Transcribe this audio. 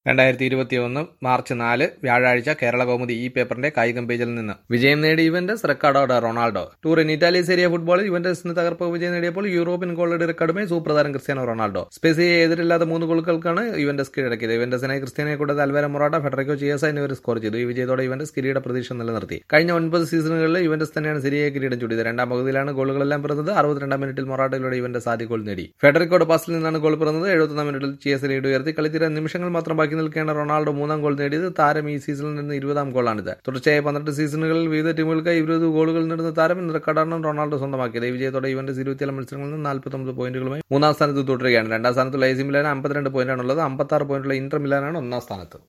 രണ്ടായിരത്തി ഇരുപത്തിയൊന്ന് മാർച്ച് നാല് വ്യാഴാഴ്ച കേരള കൗമുദി ഈ പേപ്പറിന്റെ കായികം പേജിൽ നിന്ന് വിജയം നേടി ഇവന്റസ് റെക്കോർഡോടെ റൊണാൾഡോ ടൂറിൻ ഇറ്റാലി സെരിയ ഫുട്ബോളിൽ ഇവന്റസിന് തകർപ്പ് വിജയം നേടിയപ്പോൾ യൂറോപ്യൻ ഗോളുടെ റെക്കോർഡുമായി സൂപ്പർ താരം ക്രിസ്ത്യാനോ റൊണാൾഡോ സ്പെസിയെ എതിരില്ലാത്ത മൂന്ന് ഗോളുകൾക്കാണ് ഇവന്റസ് കീഴടക്കിയത് ഇവന്റസിനെ ക്രിസ്ത്യാനെ കൂടാതെ അൽവാര മൊറാട്ട ഫെഡറിക്കോ ചിയസ എന്നിവർ സ്കോർ ചെയ്തു ഈ വിജയത്തോടെ ഇവന്റസ് കിരീട പ്രതീക്ഷ നിലനിർത്തി കഴിഞ്ഞ ഒൻപത് സീസണുകളിൽ ഇവന്റസ് തന്നെയാണ് സെരിയെ കിരീടം ചൂടിയത് രണ്ടാം പകുതിയിലാണ് ഗോളുകളെല്ലാം പിറന്നത് അറുപത്തിരണ്ടാം മിനിറ്റിൽ മൊറാട്ടയിലൂടെ ഇവന്റസ് ആദ്യ ഗോൾ നേടി ഫെഡറിക്കോയുടെ പാസിൽ നിന്നാണ് ഗോൾ പിറന്നത് എഴുപത്തൊന്നാം മിനിറ്റിൽ ചിയസ ലീഡ് ഉയർത്തി കളിത്തീരാൻ നിമിഷങ്ങൾ മാത്രം ബാക്കി നിൽക്കേണ്ട റൊണാൾഡോ മൂന്നാം ഗോൾ നേടിയത് താരം ഈ സീസണിൽ നിന്ന് ഇരുപതാം ഗോളാണിത് തുടർച്ചയായ പന്ത്രണ്ട് സീസണുകളിൽ വിവിധ ടീമുകൾക്കായി ഇരുപത് ഗോളുകൾ നേടുന്ന താരം എന്ന റെക്കോർഡാണ് റൊണാൾഡോ സ്വന്തമാക്കിയത് ഈ വിജയത്തോടെ ഇവന്റസ് ഇരുപത്തിയേഴ് മത്സരങ്ങളിൽ നിന്ന് നാൽപ്പത്തൊമ്പത് പോയിന്റുകളുമായി മൂന്നാം സ്ഥാനത്ത് തുടരുകയാണ് രണ്ടാം സ്ഥാനത്തുള്ള എ സി മിലാൻ അമ്പത്തിരണ്ട് പോയിന്റാണുള്ളത് അമ്പത്തി ആറ് പോയിന്റുള്ള ഇന്റർ മിലാനാണ് ഒന്നാം സ്ഥാനത്ത്